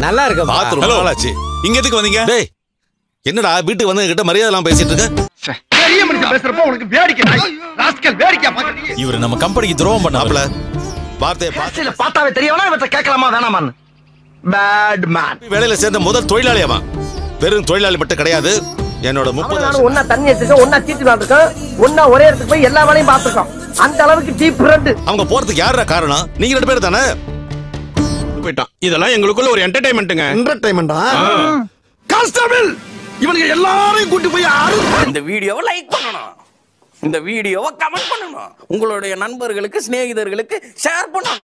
நல்லா இருக்கு bathroom Hello. நாளாச்சு இங்க எதுக்கு வந்தீங்க டேய் என்னடா வீட்டுக்கு வந்து கிட்ட மரியாதை எல்லாம் பேசிட்டு இருக்க பெரிய மனுஷன் பேசுறப்ப உனக்கு வேடிக்கை ராஸ்கல் வேடிக்கை பாக்குறீங்க இவர் நம்ம கம்பெனிக்கு துரோகம் மாப்பிள பண்ணாப்ல வார்த்தையை பார்த்து இல்ல பார்த்தாவே தெரியவனா இவற்றை கேட்கலாமா வேணாமான்னு பேட் மேன் வேலையில சேர்ந்த முதல் தொழிலாளி அவன் வெறும் தொழிலாளி மட்டும் கிடையாது என்னோட முப்பது நானும் ஒன்னா தண்ணி எடுத்துக்கோம் ஒன்னா சீட்டு விளாண்டுருக்கோம் ஒன்னா ஒரே இடத்துக்கு போய் எல்லா வேலையும் பார்த்துருக்கோம் அந்த அளவுக்கு டீப் ஃப்ரெண்ட் அவங்க போறதுக்கு யாரா காரணம் நீங்க ரெண்டு பேரும் தானே போயிட்டான் இதெல்லாம் எங்களுக்குள்ள ஒரு என்டர்டைன்மெண்ட்டுங்க என்டர்டைன்மெண்டா கான்ஸ்டபிள் இவனுக்கு எல்லாரையும் கூட்டி போய் அரு இந்த வீடியோவை லைக் பண்ணணும் இந்த வீடியோவை கமெண்ட் பண்ணணும் உங்களுடைய நண்பர்களுக்கு சிநேகிதர்களுக்கு ஷேர் பண்ணணும்